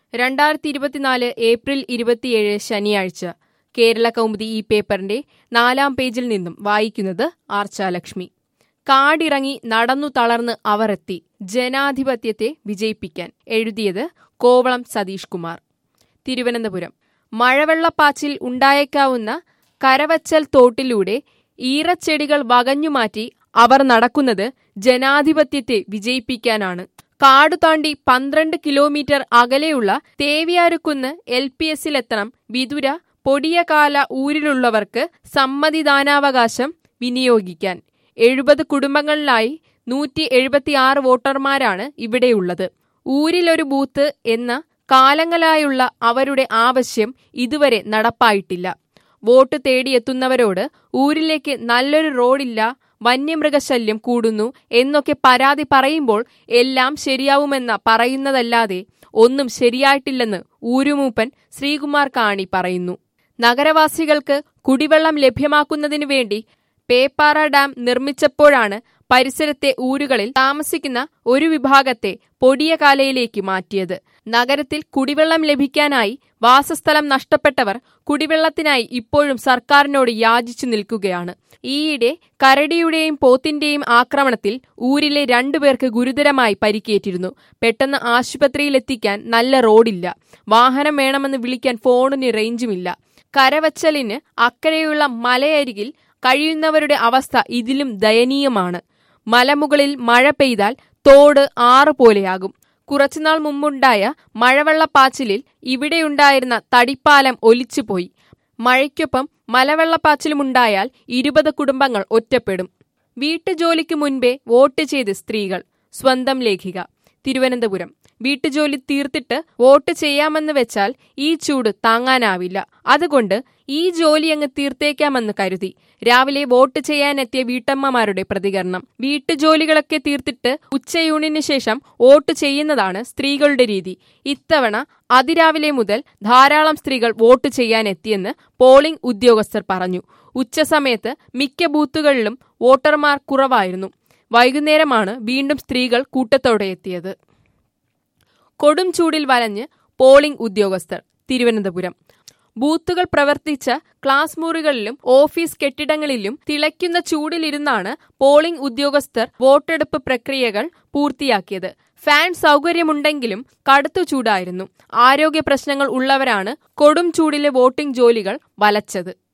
രണ്ടായിരത്തി ഇരുപത്തിനാല് ഏപ്രിൽ ഇരുപത്തിയേഴ് ശനിയാഴ്ച കേരള കൗമുദി ഈ പേപ്പറിന്റെ നാലാം പേജിൽ നിന്നും വായിക്കുന്നത് ആർച്ചാലക്ഷ്മി കാടിറങ്ങി നടന്നു തളർന്ന് അവർ എത്തി ജനാധിപത്യത്തെ വിജയിപ്പിക്കാൻ എഴുതിയത് കോവളം സതീഷ് കുമാർ തിരുവനന്തപുരം മഴവെള്ളപ്പാച്ചിൽ ഉണ്ടായേക്കാവുന്ന കരവച്ചൽ തോട്ടിലൂടെ ഈറച്ചെടികൾ വകഞ്ഞുമാറ്റി അവർ നടക്കുന്നത് ജനാധിപത്യത്തെ വിജയിപ്പിക്കാനാണ് കാടു താണ്ടി പന്ത്രണ്ട് കിലോമീറ്റർ അകലെയുള്ള തേവിയാരുക്കുന്ന് എൽ പി എസിലെത്തണം വിതുര പൊടിയകാല ഊരിലുള്ളവർക്ക് സമ്മതിദാനാവകാശം വിനിയോഗിക്കാൻ എഴുപത് കുടുംബങ്ങളിലായി നൂറ്റി എഴുപത്തിയാറ് വോട്ടർമാരാണ് ഇവിടെയുള്ളത് ഊരിലൊരു ബൂത്ത് എന്ന കാലങ്ങളായുള്ള അവരുടെ ആവശ്യം ഇതുവരെ നടപ്പായിട്ടില്ല വോട്ട് തേടിയെത്തുന്നവരോട് ഊരിലേക്ക് നല്ലൊരു റോഡില്ല വന്യമൃഗശല്യം കൂടുന്നു എന്നൊക്കെ പരാതി പറയുമ്പോൾ എല്ലാം ശരിയാവുമെന്ന പറയുന്നതല്ലാതെ ഒന്നും ശരിയായിട്ടില്ലെന്ന് ഊരുമൂപ്പൻ ശ്രീകുമാർ കാണി പറയുന്നു നഗരവാസികൾക്ക് കുടിവെള്ളം ലഭ്യമാക്കുന്നതിനു വേണ്ടി പേപ്പാറ ഡാം നിർമ്മിച്ചപ്പോഴാണ് പരിസരത്തെ ഊരുകളിൽ താമസിക്കുന്ന ഒരു വിഭാഗത്തെ പൊടിയകാലയിലേക്ക് മാറ്റിയത് നഗരത്തിൽ കുടിവെള്ളം ലഭിക്കാനായി വാസസ്ഥലം നഷ്ടപ്പെട്ടവർ കുടിവെള്ളത്തിനായി ഇപ്പോഴും സർക്കാരിനോട് യാചിച്ചു നിൽക്കുകയാണ് ഈയിടെ കരടിയുടെയും പോത്തിന്റെയും ആക്രമണത്തിൽ ഊരിലെ രണ്ടുപേർക്ക് ഗുരുതരമായി പരിക്കേറ്റിരുന്നു പെട്ടെന്ന് ആശുപത്രിയിലെത്തിക്കാൻ നല്ല റോഡില്ല വാഹനം വേണമെന്ന് വിളിക്കാൻ ഫോണിന് റേഞ്ചുമില്ല കരവച്ചലിന് അക്കരെയുള്ള മലയരികിൽ കഴിയുന്നവരുടെ അവസ്ഥ ഇതിലും ദയനീയമാണ് മലമുകളിൽ മഴ പെയ്താൽ തോട് ആറ് പോലെയാകും കുറച്ചുനാൾ മുമ്പുണ്ടായ മഴവെള്ളപ്പാച്ചിലിൽ ഇവിടെയുണ്ടായിരുന്ന തടിപ്പാലം ഒലിച്ചുപോയി മഴയ്ക്കൊപ്പം മലവെള്ളപ്പാച്ചിലുമുണ്ടായാൽ ഇരുപത് കുടുംബങ്ങൾ ഒറ്റപ്പെടും വീട്ടുജോലിക്ക് മുൻപേ വോട്ട് ചെയ്ത് സ്ത്രീകൾ സ്വന്തം ലേഖിക തിരുവനന്തപുരം വീട്ടുജോലി തീർത്തിട്ട് വോട്ട് ചെയ്യാമെന്ന് വെച്ചാൽ ഈ ചൂട് താങ്ങാനാവില്ല അതുകൊണ്ട് ഈ ജോലി അങ്ങ് തീർത്തേക്കാമെന്ന് കരുതി രാവിലെ വോട്ട് ചെയ്യാനെത്തിയ വീട്ടമ്മമാരുടെ പ്രതികരണം വീട്ടുജോലികളൊക്കെ തീർത്തിട്ട് ഉച്ചയൂണിന് ശേഷം വോട്ട് ചെയ്യുന്നതാണ് സ്ത്രീകളുടെ രീതി ഇത്തവണ അതിരാവിലെ മുതൽ ധാരാളം സ്ത്രീകൾ വോട്ട് ചെയ്യാനെത്തിയെന്ന് പോളിംഗ് ഉദ്യോഗസ്ഥർ പറഞ്ഞു ഉച്ചസമയത്ത് മിക്ക ബൂത്തുകളിലും വോട്ടർമാർ കുറവായിരുന്നു വൈകുന്നേരമാണ് വീണ്ടും സ്ത്രീകൾ കൂട്ടത്തോടെ എത്തിയത് കൊടും ചൂടിൽ വലഞ്ഞ് പോളിംഗ് ഉദ്യോഗസ്ഥർ തിരുവനന്തപുരം ബൂത്തുകൾ പ്രവർത്തിച്ച ക്ലാസ് മുറികളിലും ഓഫീസ് കെട്ടിടങ്ങളിലും തിളയ്ക്കുന്ന ചൂടിലിരുന്നാണ് പോളിംഗ് ഉദ്യോഗസ്ഥർ വോട്ടെടുപ്പ് പ്രക്രിയകൾ പൂർത്തിയാക്കിയത് ഫാൻ സൗകര്യമുണ്ടെങ്കിലും കടുത്തു ചൂടായിരുന്നു ആരോഗ്യ പ്രശ്നങ്ങൾ ഉള്ളവരാണ് കൊടും ചൂടിലെ വോട്ടിംഗ് ജോലികൾ വലച്ചത്